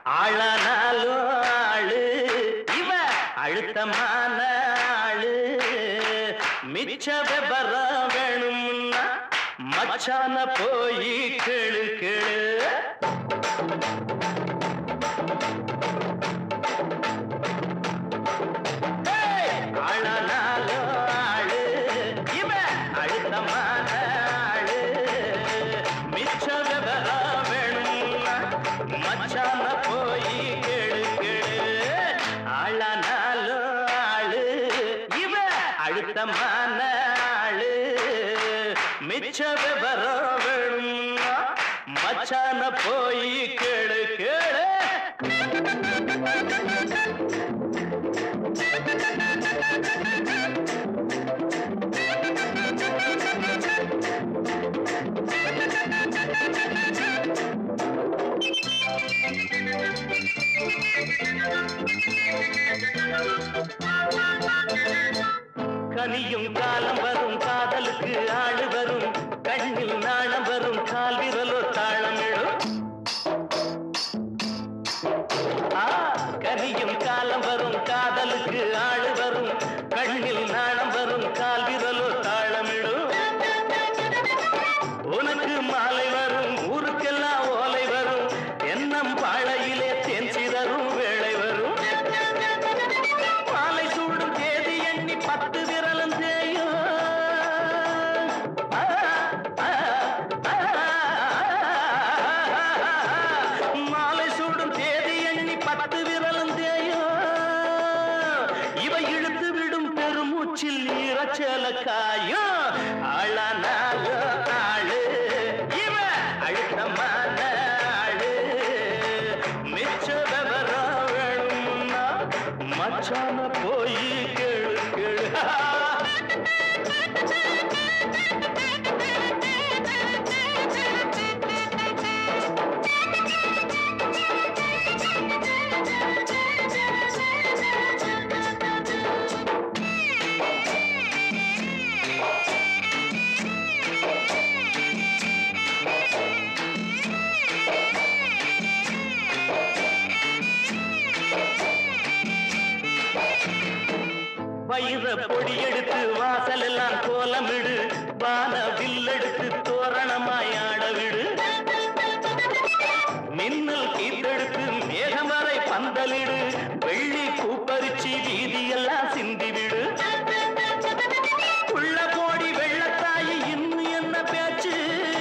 ஆளானாலும் ஆளு இவ அழுத்தமான ஆளு மிச்ச விபரம் வேணும்னா மச்சான போய் கேளு கேளு ஆளானாலும் ஆளு இவ அழுத்தமான ஆளு மிச்ச விவரம் வேணும்னா மச்சான போய் கேளு கேளு ஆளானாலும் ஆளு இவ அழுத்தமான ஆளு மிச்ச விவரம் வேணும்னா மச்சான போய் கேளு கேளு கனியும் காலம் வரும் காதலுக்கு ஆளு வரும் கண்ணில் நாணம் வரும் கால் விரலோ தாளமிடும் ஆ, கனியும் காலம் வரும் காதலுக்கு ஆளு வரும் கண்ணில் நாணம் வரும் கால் விரலோ தாளமிடும் உனக்கு மாலை வரும் ஊருக்கெல்லாம் ஓலை வரும் எண்ணம் பாழையிலே தேன் சிதறும் வேளை வரும் மாலை சூடும் தேதி எண்ணி பத்து விரலும் தேயும் ஆ, ஆ, ஆ, மாலை சூடும் தேதி எண்ணி பத்து விரலும் தேயும் இவ இழுத்து விடும் பெருமூச்சில் ஈரச்சல காயும் ஆளானால ஆளு இவ அழுத்தமான ஆளு மிச்ச விவரம் வேணும்னா மச்சான போய் கேளு கேளு வயிற பொடி எடுத்து வாசல் எல்லாம் கோலமிடு வான வில்லெடுத்து தோரணமாய் ஆட விடு மின்னல் கீத்தெடுத்து மேகம் வரை பந்தலிடு வெள்ளி பூப்பரிச்சி வீதியெல்லாம் சிந்திவிடு உள்ள கோடி வெள்ளத்தாயி இன்னும் என்ன பேச்சு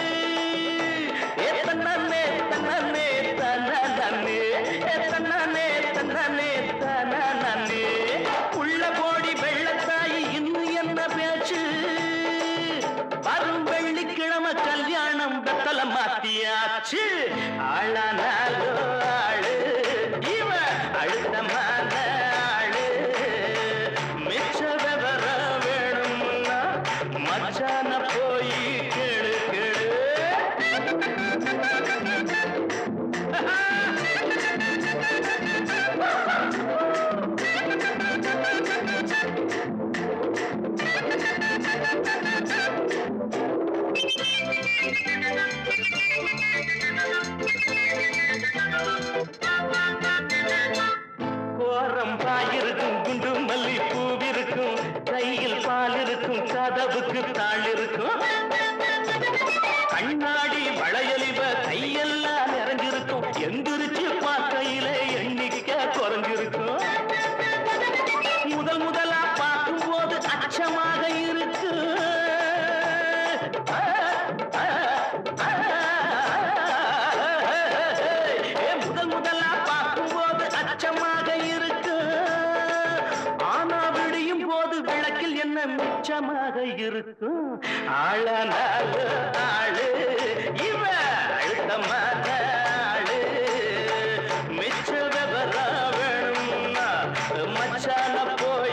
ஏ தன்னே தன்னே தன்னே ஏ தன்னே தன்னே தன்னே உள்ள கோடி வெள்ளத்தாயி இன்னும் என்ன பேச்சு வரும் வெள்ளிக்கிழமை கல்யாணம் பெத்தல மாத்தியாச்சு ஆளானாலோ ஆளு இவ அழுத்தமான ஆளு மிச்ச விவரம் வேணும்னா மச்சான போய் கேளு கேளு கோரம் பாயிருக்கும் குண்டு மல்லி பூவிருக்கும் கையில் பால் இருக்கும் கதவுக்கு தாள் இருக்கும் கண்ணாடி வளையலிவ கையெல்லாம் நிறைஞ்சிருக்கும் எந்திரிச்சு பார்க்கையில எண்ணிக்கை குறைஞ்சிருக்கும் முதல் முதலா பார்க்கும் போது அச்சமாக இருக்கு ஆ, ஆ, ஆ, ஏ, முதல் முதலா பார்க்கும் போது அச்சமாக இருக்கு ஆனா விடியும் போது விளக்கில் என்ன மிச்சமாக இருக்கும் ஆளனால ஆளு இவ அழுத்தமான ஆளு மிச்ச விவரம் வேணும்னா மச்சான போய்